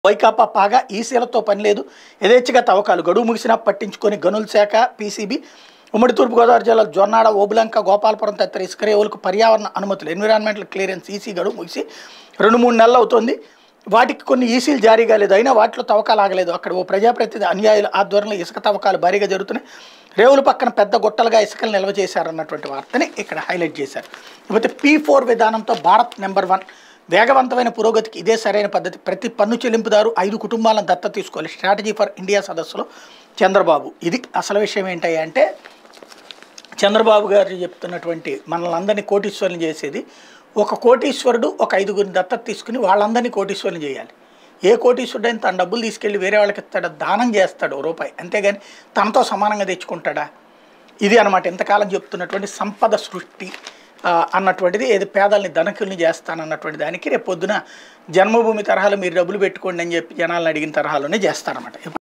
వైకాపా పాగా ఈసీలతో పని లేదు యథేచ్ఛగా తవ్వకాలు గడువు ముగిసినా పట్టించుకొని గనుల శాఖ పీసీబీ ఉమ్మడి తూర్పుగోదావరి జిల్లా జొన్నాడ ఓబులంక గోపాలపురం తదితర ఇసుక రేవులకు పర్యావరణ అనుమతులు ఎన్విరాన్మెంటల్ క్లియరెన్స్ ఈసీ గడువు ముగిసి రెండు మూడు నెలలు అవుతోంది వాటికి కొన్ని ఈసీలు జారీ కాలేదు అయినా వాటిలో తవ్వకాలు ఆగలేదు అక్కడ ఓ ప్రజాప్రతినిధి అనుయాయుల ఆధ్వర్యంలో ఇసుక తవ్వకాలు భారీగా జరుగుతున్నాయి రేవుల పక్కన పెద్ద గుట్టలుగా ఇసుకలు నిల్వ చేశారన్నటువంటి వార్తని ఇక్కడ హైలైట్ చేశారు ఇకపోతే పీ ఫోర్ విధానంతో భారత్ నెంబర్ వన్ వేగవంతమైన పురోగతికి ఇదే సరైన పద్ధతి ప్రతి పన్ను చెల్లింపుదారు ఐదు కుటుంబాలను దత్త తీసుకోవాలి స్ట్రాటజీ ఫర్ ఇండియా సదస్సులో చంద్రబాబు ఇది అసలు విషయం ఏంటి అంటే చంద్రబాబు గారు చెప్తున్నటువంటి మనల్ని అందరినీ కోటీశ్వరుని చేసేది ఒక కోటీశ్వరుడు ఒక ఐదుగురిని దత్తత తీసుకుని వాళ్ళందరినీ కోటీశ్వరుని చేయాలి ఏ కోటీశ్వరుడు అయినా తన డబ్బులు తీసుకెళ్ళి వేరే వాళ్ళకి ఇస్తాడా దానం చేస్తాడు ఓ రూపాయి అంతేగాని తనతో సమానంగా తెచ్చుకుంటాడా ఇది అనమాట ఇంతకాలం చెప్తున్నటువంటి సంపద సృష్టి ఆ, అన్నటువంటిది ఏది పేదల్ని ధనకుల్ని చేస్తానన్నటువంటి దానికి రేపు పొద్దున జన్మభూమి తరహాలో మీరు డబ్బులు పెట్టుకోండి అని చెప్పి జనాలను అడిగిన తరహాలోనే చేస్తారన్నమాట